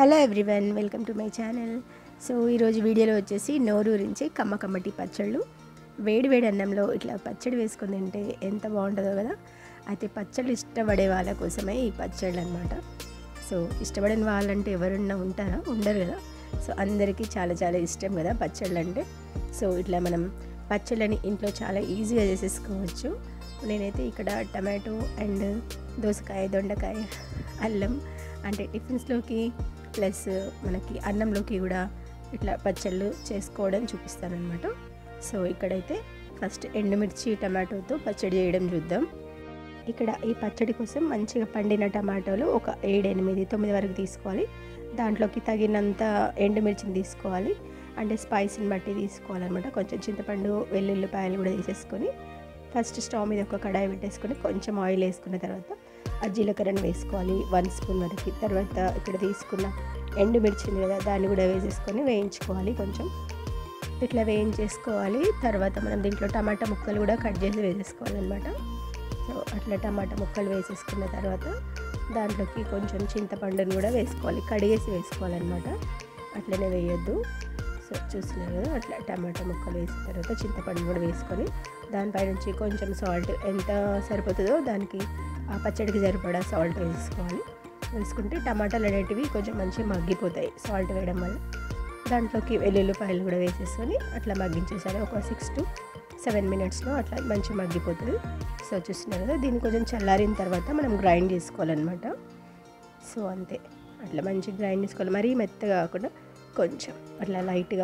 hello everyone welcome to my channel so ఈరోజు వీడియోలో వచ్చేసి నోరూరించి కమ్మ కమ్మటి పచ్చళ్ళు వేడి వేడి అన్నంలో ఇట్లా పచ్చడి వేసుకొని తింటే ఎంత బాగుంటుందో కదా అయితే పచ్చళ్ళు ఇష్టపడే వాళ్ళ కోసమే ఈ పచ్చళ్ళు అనమాట సో ఇష్టపడని వాళ్ళంటే ఎవరున్నా ఉంటారా ఉండరు కదా సో అందరికీ చాలా చాలా ఇష్టం కదా పచ్చళ్ళు అంటే సో ఇట్లా మనం పచ్చళ్ళని ఇంట్లో చాలా ఈజీగా చేసేసుకోవచ్చు నేనైతే ఇక్కడ టమాటో అండ్ దోసకాయ దొండకాయ అల్లం అంటే టిఫిన్స్లోకి ప్లస్ మనకి అన్నంలోకి కూడా ఇట్లా పచ్చళ్ళు చేసుకోవడం చూపిస్తానమాట సో ఇక్కడైతే ఫస్ట్ ఎండుమిర్చి టమాటోతో పచ్చడి చేయడం చూద్దాం ఇక్కడ ఈ పచ్చడి కోసం మంచిగా పండిన టమాటోలు ఒక ఏడు ఎనిమిది తొమ్మిది వరకు తీసుకోవాలి దాంట్లోకి తగినంత ఎండుమిర్చిని తీసుకోవాలి అంటే స్పైసీని బట్టి తీసుకోవాలన్నమాట కొంచెం చింతపండు వెల్లుల్లిపాయలు కూడా తీసేసుకొని ఫస్ట్ స్టవ్ మీద ఒక కడాయి పెట్టేసుకొని కొంచెం ఆయిల్ వేసుకున్న తర్వాత ఆ జీలకర్రను వేసుకోవాలి వన్ స్పూన్ వరకు తర్వాత ఇక్కడ తీసుకున్న ఎండుమిర్చి ఉంది కదా దాన్ని కూడా వేసేసుకొని వేయించుకోవాలి కొంచెం ఇట్లా వేయించేసుకోవాలి తర్వాత మనం దీంట్లో టమాటా ముక్కలు కూడా కట్ చేసి వేసేసుకోవాలన్నమాట సో అట్లా టమాటా ముక్కలు వేసేసుకున్న తర్వాత దాంట్లోకి కొంచెం చింతపండుని కూడా వేసుకోవాలి కడిగేసి వేసుకోవాలన్నమాట అట్లనే వేయొద్దు సో చూస్తున్నారు కదా అట్లా టమాటా ముక్కలు వేసిన తర్వాత చింతపండు కూడా వేసుకొని దానిపై నుంచి కొంచెం సాల్ట్ ఎంత సరిపోతుందో దానికి ఆ పచ్చడికి సరిపడా సాల్ట్ వేసుకోవాలి వేసుకుంటే టమాటాలు అనేటివి కొంచెం మంచిగా మగ్గిపోతాయి సాల్ట్ వేయడం వల్ల దాంట్లోకి వెల్లుల్లిపాయలు కూడా వేసేసుకొని అట్లా మగ్గించేసాలి ఒక సిక్స్ టు సెవెన్ మినిట్స్లో అట్లా మంచిగా మగ్గిపోతుంది సో చూస్తున్నారు కదా దీన్ని కొంచెం చల్లారిన తర్వాత మనం గ్రైండ్ చేసుకోవాలన్నమాట సో అంతే అట్లా మంచిగా గ్రైండ్ చేసుకోవాలి మరీ మెత్తగా కాకుండా కొంచెం అట్లా లైట్గా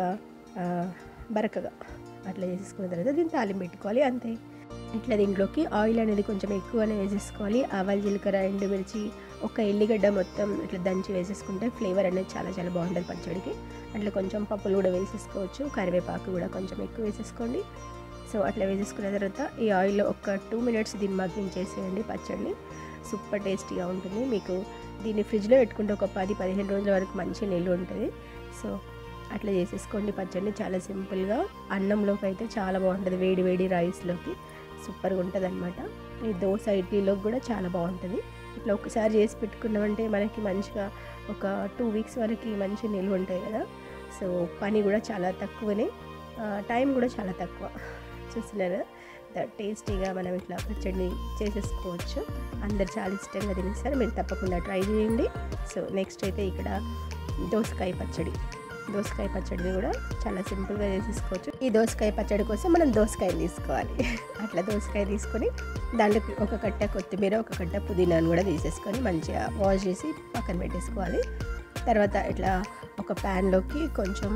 బరకగా అట్లా చేసేసుకున్న తర్వాత దీన్ని తాలింపు పెట్టుకోవాలి అంతే ఇట్లా దీంట్లోకి ఆయిల్ అనేది కొంచెం ఎక్కువనే వేసేసుకోవాలి ఆవాలు జీలకర్ర ఎండుమిర్చి ఒక ఎల్లిగడ్డ మొత్తం ఇట్లా దంచి వేసేసుకుంటే ఫ్లేవర్ అనేది చాలా చాలా బాగుంటుంది పచ్చడికి అట్లా కొంచెం పప్పులు కూడా వేసేసుకోవచ్చు కరివేపాకు కూడా కొంచెం ఎక్కువ వేసేసుకోండి సో అట్లా వేసేసుకున్న తర్వాత ఈ ఆయిల్లో ఒక టూ మినిట్స్ దీన్ని మగ్గించేసేయండి పచ్చడిని సూపర్ టేస్టీగా ఉంటుంది మీకు దీన్ని ఫ్రిడ్జ్లో పెట్టుకుంటే ఒక పది పదిహేను రోజుల వరకు మంచి నిల్వ ఉంటుంది సో అట్లా చేసేసుకోండి పచ్చడిని చాలా సింపుల్గా అన్నంలోకి అయితే చాలా బాగుంటుంది వేడి వేడి రైస్లోకి సూపర్గా ఉంటుంది అనమాట ఈ దోశ ఇడ్లీలోకి కూడా చాలా బాగుంటుంది ఇట్లా ఒకసారి చేసి పెట్టుకున్నామంటే మనకి మంచిగా ఒక టూ వీక్స్ వరకు మంచి నిల్వ ఉంటాయి కదా సో పని కూడా చాలా తక్కువనే టైం కూడా చాలా తక్కువ చూస్తున్నారు టేస్టీగా మనం ఇట్లా పచ్చడిని చేసేసుకోవచ్చు అందరు చాలా ఇష్టంగా తినేస్తారు మీరు తప్పకుండా ట్రై చేయండి సో నెక్స్ట్ అయితే ఇక్కడ దోసకాయ పచ్చడి దోసకాయ పచ్చడిని కూడా చాలా సింపుల్గా చేసేసుకోవచ్చు ఈ దోసకాయ పచ్చడి కోసం మనం దోసకాయ తీసుకోవాలి అట్లా దోసకాయ తీసుకొని దాంట్లోకి ఒక కట్ట కొత్తిమీర ఒక కట్ట పుదీనాను కూడా తీసేసుకొని మంచిగా వాష్ చేసి పక్కన పెట్టేసుకోవాలి తర్వాత ఇట్లా ఒక ప్యాన్లోకి కొంచెం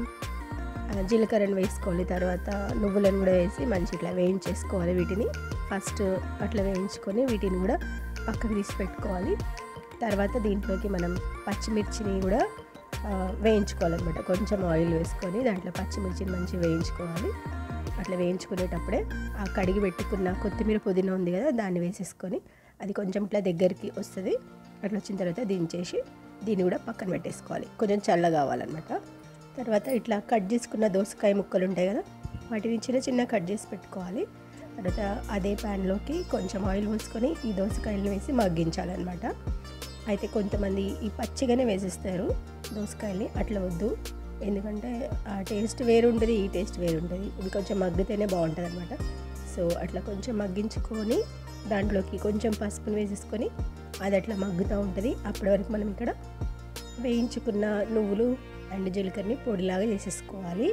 జీలకర్రను వేసుకోవాలి తర్వాత నువ్వులను కూడా వేసి మంచి ఇట్లా వేయించేసుకోవాలి వీటిని ఫస్ట్ అట్లా వేయించుకొని వీటిని కూడా పక్కకు తీసి పెట్టుకోవాలి తర్వాత దీంట్లోకి మనం పచ్చిమిర్చిని కూడా వేయించుకోవాలన్నమాట కొంచెం ఆయిల్ వేసుకొని దాంట్లో పచ్చిమిర్చిని మంచిగా వేయించుకోవాలి అట్లా వేయించుకునేటప్పుడే ఆ కడిగి పెట్టుకున్న కొత్తిమీర పుదీనా ఉంది కదా దాన్ని వేసేసుకొని అది కొంచెం ఇట్లా దగ్గరికి వస్తుంది అట్లా వచ్చిన తర్వాత దించేసి దీన్ని కూడా పక్కన పెట్టేసుకోవాలి కొంచెం చల్ల కావాలన్నమాట తర్వాత ఇట్లా కట్ చేసుకున్న దోసకాయ ముక్కలు ఉంటాయి కదా వాటిని చిన్న చిన్న కట్ చేసి పెట్టుకోవాలి తర్వాత అదే ప్యాన్లోకి కొంచెం ఆయిల్ పోసుకొని ఈ దోసకాయలను వేసి మగ్గించాలన్నమాట అయితే కొంతమంది ఈ పచ్చిగానే వేసేస్తారు దోసకాయల్ని అట్లా వద్దు ఎందుకంటే ఆ టేస్ట్ వేరు ఉంటుంది ఈ టేస్ట్ వేరు ఉంటుంది ఇది కొంచెం మగ్గితేనే బాగుంటుంది అనమాట సో అట్లా కొంచెం మగ్గించుకొని దాంట్లోకి కొంచెం పసుపుని వేసేసుకొని అది అట్లా మగ్గుతూ ఉంటుంది అప్పటి వరకు మనం ఇక్కడ వేయించుకున్న నువ్వులు అండ్ జీలకర్రని పొడిలాగా చేసేసుకోవాలి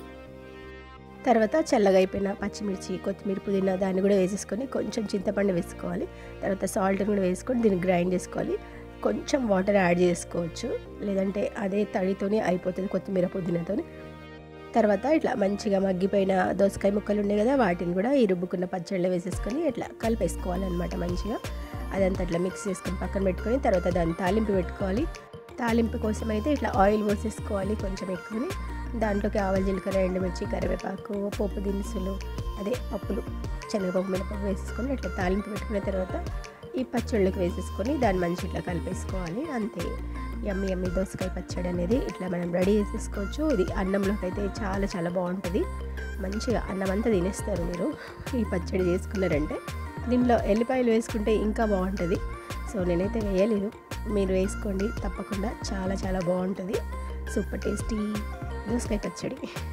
తర్వాత చల్లగా అయిపోయిన పచ్చిమిర్చి కొత్తిమీర పుదీనా దాన్ని కూడా వేసేసుకొని కొంచెం చింతపండు వేసుకోవాలి తర్వాత సాల్ట్ని కూడా వేసుకొని దీన్ని గ్రైండ్ చేసుకోవాలి కొంచెం వాటర్ యాడ్ చేసుకోవచ్చు లేదంటే అదే తడితోనే అయిపోతుంది కొత్తిమీర పుదీనాతోని తర్వాత ఇట్లా మంచిగా మగ్గిపోయిన దోసకాయ ముక్కలు ఉన్నాయి కదా వాటిని కూడా ఈ రుబ్బుకున్న పచ్చళ్ళు వేసేసుకొని ఇట్లా కలిపేసుకోవాలన్నమాట మంచిగా అదంతా ఇట్లా మిక్స్ చేసుకొని పక్కన పెట్టుకొని తర్వాత దాన్ని తాలింపు పెట్టుకోవాలి తాలింపు కోసం అయితే ఇట్లా ఆయిల్ పోసేసుకోవాలి కొంచెం ఎక్కువని దాంట్లోకి ఆవాలు జీలకర్ర ఎండుమిర్చి కరివేపాకు పోపు దినుసులు అదే పప్పులు శనగపప్పు మినపప్పు వేసేసుకొని ఇట్లా తాలింపు పెట్టుకున్న తర్వాత ఈ పచ్చళ్ళకి వేసేసుకొని దాన్ని మంచి ఇట్లా కలిపేసుకోవాలి అంతే యమ్మి యమ్మి దోసకాయ పచ్చడి అనేది ఇట్లా మనం రెడీ చేసేసుకోవచ్చు ఇది అన్నంలోకి అయితే చాలా చాలా బాగుంటుంది మంచిగా అన్నం అంతా తినేస్తారు మీరు ఈ పచ్చడి చేసుకున్నారంటే దీంట్లో ఎల్లిపాయలు వేసుకుంటే ఇంకా బాగుంటుంది సో నేనైతే వేయలేదు మీరు వేసుకోండి తప్పకుండా చాలా చాలా బాగుంటుంది సూపర్ టేస్టీ దోసకాయ పచ్చడి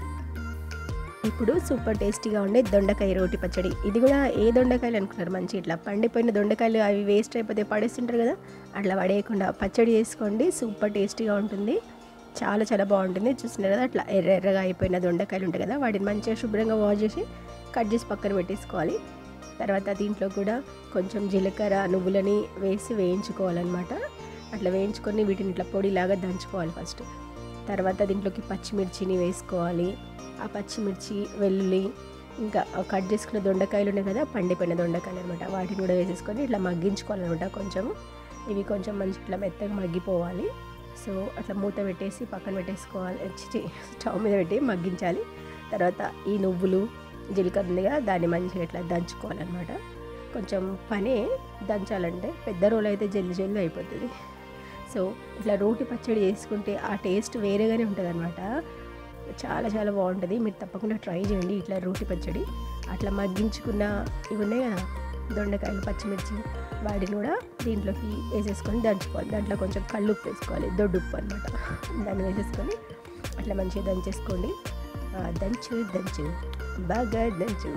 ఇప్పుడు సూపర్ టేస్టీగా ఉండే దొండకాయ రోటి పచ్చడి ఇది కూడా ఏ దొండకాయలు అనుకున్నారు మంచి ఇట్లా పండిపోయిన దొండకాయలు అవి వేస్ట్ అయిపోతే పడేస్తుంటారు కదా అట్లా పడేయకుండా పచ్చడి చేసుకోండి సూపర్ టేస్టీగా ఉంటుంది చాలా చాలా బాగుంటుంది చూస్తున్నారు కదా అట్లా ఎర్ర ఎర్రగా అయిపోయిన దొండకాయలు ఉంటాయి కదా వాటిని మంచిగా శుభ్రంగా వాష్ చేసి కట్ చేసి పక్కన పెట్టేసుకోవాలి తర్వాత దీంట్లో కూడా కొంచెం జీలకర్ర నువ్వులని వేసి వేయించుకోవాలన్నమాట అట్లా వేయించుకొని వీటిని ఇట్లా పొడిలాగా దంచుకోవాలి ఫస్ట్ తర్వాత దీంట్లోకి పచ్చిమిర్చిని వేసుకోవాలి ఆ పచ్చిమిర్చి వెల్లుల్లి ఇంకా కట్ చేసుకున్న దొండకాయలు ఉన్నాయి కదా పండిపోయిన దొండకాయలు అనమాట వాటిని కూడా వేసేసుకొని ఇట్లా మగ్గించుకోవాలన్నమాట కొంచెం ఇవి కొంచెం మంచి ఇట్లా మెత్తగా మగ్గిపోవాలి సో అట్లా మూత పెట్టేసి పక్కన పెట్టేసుకోవాలి చి స్టవ్ మీద పెట్టి మగ్గించాలి తర్వాత ఈ నువ్వులు జీలకర్ర ఉంది కదా దాన్ని మంచిగా ఇట్లా దంచుకోవాలన్నమాట కొంచెం పనే దంచాలంటే పెద్ద రోలు అయితే జల్ది జల్ది అయిపోతుంది సో ఇట్లా రోటి పచ్చడి చేసుకుంటే ఆ టేస్ట్ వేరేగానే ఉంటుంది అనమాట చాలా చాలా బాగుంటుంది మీరు తప్పకుండా ట్రై చేయండి ఇట్లా రోటి పచ్చడి అట్లా మగ్గించుకున్న ఇవి ఉన్నాయి కదా దొండకాయలు పచ్చిమిర్చి వాటిని కూడా దీంట్లోకి వేసేసుకొని దంచుకోవాలి దాంట్లో కొంచెం కళ్ళుప్పు వేసుకోవాలి దొడ్డుప్పు అనమాట దాన్ని వేసేసుకొని అట్లా మంచిగా దంచేసుకోండి ఆ, దంచు దంచు బాగా దంచు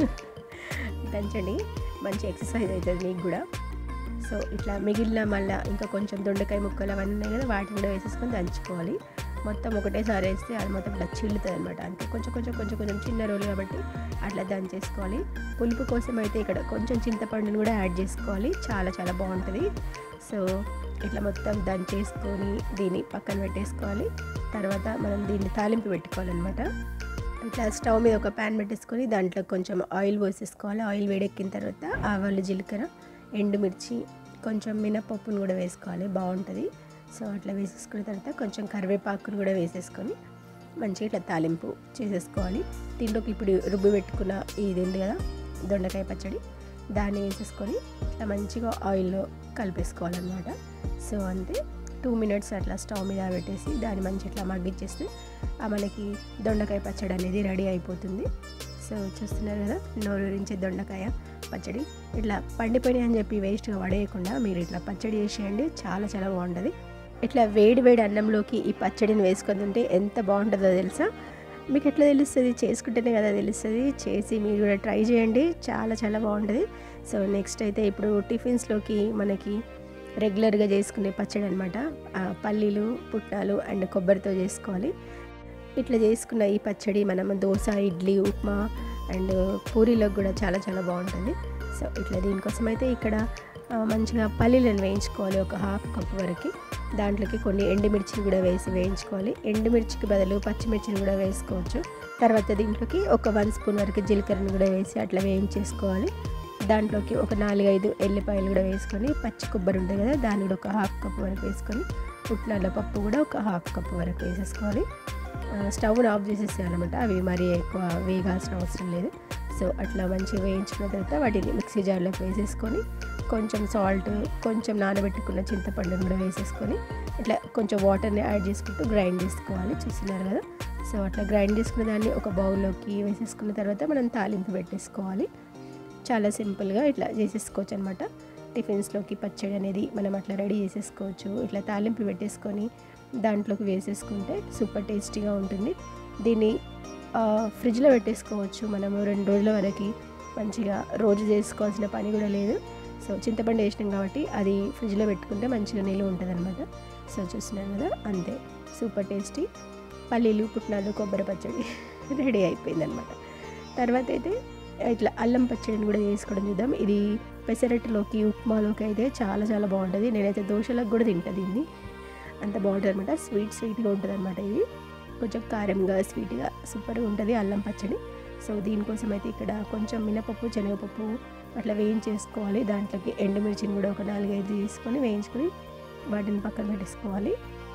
దంచండి మంచి ఎక్సర్సైజ్ అవుతుంది మీకు కూడా సో ఇట్లా మిగిలిన మళ్ళీ ఇంకా కొంచెం దొండకాయ ముక్కలు అవన్నీ ఉన్నాయి కదా వాటిని కూడా వేసేసుకొని దంచుకోవాలి మొత్తం ఒకటేసారి వేస్తే అది మొత్తం ఇట్లా చిల్లుతుంది అనమాట అంతే కొంచెం కొంచెం కొంచెం కొంచెం చిన్న రోలు కాబట్టి అట్లా దంచేసుకోవాలి పులుపు కోసం అయితే ఇక్కడ కొంచెం చింతపండుని కూడా యాడ్ చేసుకోవాలి చాలా చాలా బాగుంటుంది సో ఇట్లా మొత్తం దంచేసుకొని దీన్ని పక్కన పెట్టేసుకోవాలి తర్వాత మనం దీన్ని తాలింపు పెట్టుకోవాలన్నమాట ఇట్లా స్టవ్ మీద ఒక ప్యాన్ పెట్టేసుకొని దాంట్లో కొంచెం ఆయిల్ పోసేసుకోవాలి ఆయిల్ వేడెక్కిన తర్వాత ఆవాలు జీలకర్ర ఎండుమిర్చి కొంచెం మినపప్పును కూడా వేసుకోవాలి బాగుంటుంది సో అట్లా వేసేసుకున్న తర్వాత కొంచెం కరివేపాకును కూడా వేసేసుకొని మంచిగా ఇట్లా తాలింపు చేసేసుకోవాలి దీంట్లోకి ఇప్పుడు రుబ్బి పెట్టుకున్న ఇది ఉంది కదా దొండకాయ పచ్చడి దాన్ని వేసేసుకొని ఇట్లా మంచిగా ఆయిల్లో కలిపేసుకోవాలన్నమాట సో అంతే టూ మినిట్స్ అట్లా స్టవ్ మీద పెట్టేసి దాన్ని మంచి ఇట్లా మగ్గిచ్చేస్తే ఆ మనకి దొండకాయ పచ్చడి అనేది రెడీ అయిపోతుంది సో చూస్తున్నారు కదా నోరూరించే దొండకాయ పచ్చడి ఇట్లా పండిపోయినాయి అని చెప్పి వేస్ట్గా పడేయకుండా మీరు ఇట్లా పచ్చడి చేసేయండి చాలా చాలా బాగుంటుంది ఇట్లా వేడి వేడి అన్నంలోకి ఈ పచ్చడిని వేసుకొని తింటే ఎంత బాగుంటుందో తెలుసా మీకు ఎట్లా తెలుస్తుంది చేసుకుంటేనే కదా తెలుస్తుంది చేసి మీరు కూడా ట్రై చేయండి చాలా చాలా బాగుంటుంది సో నెక్స్ట్ అయితే ఇప్పుడు టిఫిన్స్లోకి మనకి రెగ్యులర్గా చేసుకునే పచ్చడి అనమాట పల్లీలు పుట్నాలు అండ్ కొబ్బరితో చేసుకోవాలి ఇట్లా చేసుకున్న ఈ పచ్చడి మనం దోశ ఇడ్లీ ఉప్మా అండ్ పూరీలకు కూడా చాలా చాలా బాగుంటుంది సో ఇట్లా దీనికోసం అయితే ఇక్కడ ఆ, మంచిగా పల్లీలను వేయించుకోవాలి ఒక హాఫ్ కప్ వరకు దాంట్లోకి కొన్ని ఎండుమిర్చిని కూడా వేసి వేయించుకోవాలి ఎండుమిర్చికి బదులు పచ్చిమిర్చిని కూడా వేసుకోవచ్చు తర్వాత దీంట్లోకి ఒక వన్ స్పూన్ వరకు జీలకర్రను కూడా వేసి అట్లా వేయించేసుకోవాలి దాంట్లోకి ఒక నాలుగైదు ఎల్లిపాయలు కూడా వేసుకొని పచ్చి కొబ్బరి ఉంటుంది కదా దాన్ని కూడా ఒక హాఫ్ కప్ వరకు వేసుకొని పుట్నాల పప్పు కూడా ఒక హాఫ్ కప్ వరకు వేసేసుకోవాలి ఆ, స్టవ్ని ఆఫ్ చేసేసేయాలన్నమాట అవి మరీ ఎక్కువ వేగాల్సిన అవసరం లేదు సో అట్లా మంచిగా వేయించుకున్న తర్వాత వాటిని మిక్సీ జార్లోకి వేసేసుకొని కొంచెం సాల్ట్ కొంచెం నానబెట్టుకున్న చింతపండుని కూడా వేసేసుకొని ఇట్లా కొంచెం వాటర్ని యాడ్ చేసుకుంటూ గ్రైండ్ చేసుకోవాలి చూస్తున్నారు కదా సో అట్లా గ్రైండ్ చేసుకున్న దాన్ని ఒక బౌల్లోకి వేసేసుకున్న తర్వాత మనం తాలింపు పెట్టేసుకోవాలి చాలా సింపుల్గా ఇట్లా చేసేసుకోవచ్చు అనమాట టిఫిన్స్లోకి పచ్చడి అనేది మనం అట్లా రెడీ చేసేసుకోవచ్చు ఇట్లా తాలింపు పెట్టేసుకొని దాంట్లోకి వేసేసుకుంటే సూపర్ టేస్టీగా ఉంటుంది దీన్ని ఆ, ఫ్రిడ్జ్లో పెట్టేసుకోవచ్చు మనము రెండు రోజుల వరకు మంచిగా రోజు చేసుకోవాల్సిన పని కూడా లేదు సో చింతపండు వేసినాం కాబట్టి అది ఫ్రిడ్జ్లో పెట్టుకుంటే మంచిగా నిలువ ఉంటుంది అనమాట సో చూస్తున్నాం కదా అంతే సూపర్ టేస్టీ పల్లీలు పుట్నాలు కొబ్బరి పచ్చడి రెడీ అయిపోయింది అనమాట తర్వాత అయితే ఇట్లా అల్లం పచ్చడిని కూడా చేసుకోవడం చూద్దాం ఇది పెసరట్టులోకి ఉప్మాలోకి అయితే చాలా చాలా బాగుంటుంది నేనైతే దోశలకు కూడా తింటా దీన్ని అంత బాగుంటుంది అనమాట స్వీట్ స్వీట్గా ఉంటుంది అనమాట ఇది కొంచెం కారంగా స్వీట్గా సూపర్గా ఉంటుంది అల్లం పచ్చడి సో దీనికోసం అయితే ఇక్కడ కొంచెం మినపప్పు శనగపప్పు అట్లా వేయించేసుకోవాలి దాంట్లోకి ఎండుమిర్చిని కూడా ఒక నాలుగైదు తీసుకొని వేయించుకొని వాటిని పక్కన పెట్టేసుకోవాలి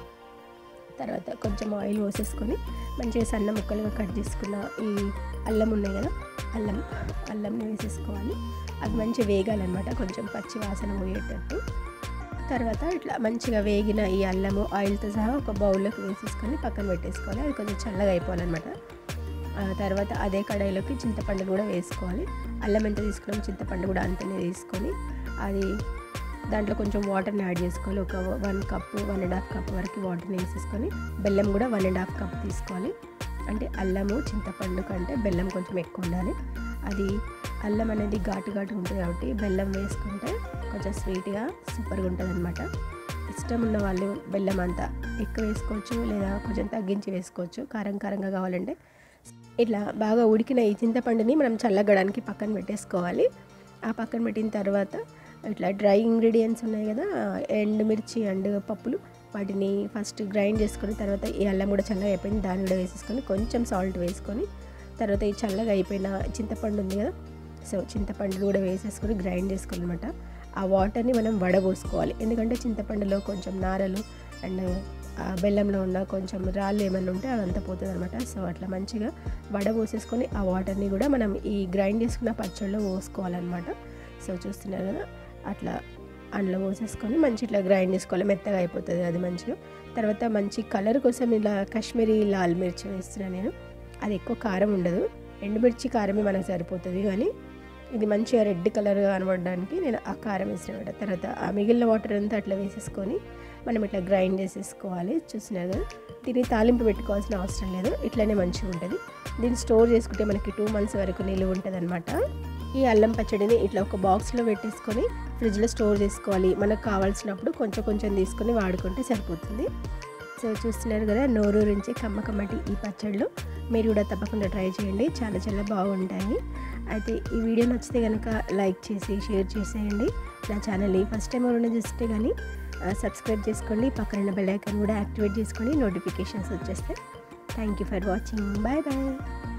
తర్వాత కొంచెం ఆయిల్ పోసేసుకొని మంచిగా సన్న ముక్కలుగా కట్ చేసుకున్న ఈ అల్లం ఉన్నాయి కదా అల్లం అల్లంని వేసేసుకోవాలి అది మంచిగా వేగాలన్నమాట కొంచెం పచ్చి వాసన పోయేటట్టు తర్వాత ఇట్లా మంచిగా వేగిన ఈ అల్లము ఆయిల్తో సహా ఒక బౌల్లోకి వేసేసుకొని పక్కన పెట్టేసుకోవాలి అది కొంచెం చల్లగా అయిపోవాలన్నమాట ఆ తర్వాత అదే కడాయిలోకి చింతపండు కూడా వేసుకోవాలి అల్లం ఎంత తీసుకున్నాం చింతపండు కూడా అంతనే తీసుకొని అది దాంట్లో కొంచెం వాటర్ని యాడ్ చేసుకోవాలి ఒక one cup one and half cup వరకు వాటర్ని వేసేసుకొని బెల్లం కూడా వన్ అండ్ హాఫ్ కప్ తీసుకోవాలి అంటే అల్లము చింతపండు కంటే బెల్లం కొంచెం ఎక్కువ ఉండాలి అది అల్లం అనేది ఘాటు ఘాటు ఉంటుంది కాబట్టి బెల్లం వేసుకుంటే కొంచెం స్వీట్గా సూపర్గా ఉంటుంది అనమాట ఇష్టం ఉన్న వాళ్ళు బెల్లం అంతా ఎక్కువ వేసుకోవచ్చు లేదా కొంచెం తగ్గించి వేసుకోవచ్చు కారం కారంగా కావాలంటే ఇట్లా బాగా ఉడికిన ఈ చింతపండుని మనం చల్లగడానికి పక్కన పెట్టేసుకోవాలి ఆ పక్కన పెట్టిన తర్వాత ఇట్లా డ్రై ఇంగ్రీడియంట్స్ ఉన్నాయి కదా ఎండుమిర్చి అండ్ పప్పులు వాటిని ఫస్ట్ గ్రైండ్ చేసుకొని తర్వాత ఈ అల్లం కూడా చల్లగా అయిపోయింది దాన్ని కూడా వేసేసుకొని కొంచెం సాల్ట్ వేసుకొని తర్వాత ఈ చల్లగా అయిపోయిన చింతపండు ఉంది కదా సో చింతపండు కూడా వేసేసుకొని గ్రైండ్ చేసుకోవాలన్నమాట ఆ వాటర్ని మనం వడబోసుకోవాలి ఎందుకంటే చింతపండులో కొంచెం నారలు అండ్ ఆ బెల్లంలో ఉన్న కొంచెం రాళ్ళు ఏమైనా ఉంటే అదంతా పోతుంది అనమాట సో అట్లా మంచిగా వడబోసేసుకొని ఆ వాటర్ని కూడా మనం ఈ గ్రైండ్ చేసుకున్న పచ్చళ్ళలో పోసుకోవాలన్నమాట సో చూస్తున్నారు కదా అట్లా అందులో పోసేసుకొని మంచి ఇట్లా గ్రైండ్ చేసుకోవాలి మెత్తగా అయిపోతుంది అది మంచిగా తర్వాత మంచి కలర్ కోసం ఇలా కాశ్మీరీ లాల్ మిర్చి వేస్తున్నాను నేను అది ఎక్కువ కారం ఉండదు ఎండుమిర్చి కారమే మనకు సరిపోతుంది కానీ ఇది మంచిగా రెడ్ కలర్ కనబడడానికి నేను ఆ కారం వేసిన తర్వాత ఆ మిగిలిన వాటర్ అంతా అట్లా వేసేసుకొని మనం ఇట్లా గ్రైండ్ చేసేసుకోవాలి చూసినా కదా దీన్ని తాలింపు పెట్టుకోవాల్సిన అవసరం లేదు ఇట్లానే మంచిగా ఉంటుంది దీన్ని స్టోర్ చేసుకుంటే మనకి టూ మంత్స్ వరకు నిలువ ఉంటుంది అనమాట ఈ అల్లం పచ్చడిని ఇట్లా ఒక బాక్స్లో పెట్టేసుకొని ఫ్రిడ్జ్లో స్టోర్ చేసుకోవాలి మనకు కావాల్సినప్పుడు కొంచెం కొంచెం తీసుకొని వాడుకుంటే సరిపోతుంది సో చూస్తున్నారు కదా నోరూరించి కమ్మ కమ్మటి ఈ పచ్చళ్ళు మీరు కూడా తప్పకుండా ట్రై చేయండి చాలా చాలా బాగుంటాయి అయితే ఈ వీడియో నచ్చితే కనుక లైక్ చేసి షేర్ చేసేయండి నా ఛానల్ని ఫస్ట్ టైం ఎవరైనా చూస్తే కానీ సబ్స్క్రైబ్ చేసుకోండి పక్కన బెల్ ఐకాన్ కూడా యాక్టివేట్ చేసుకోండి నోటిఫికేషన్స్ వచ్చేస్తే thank you for watching bye bye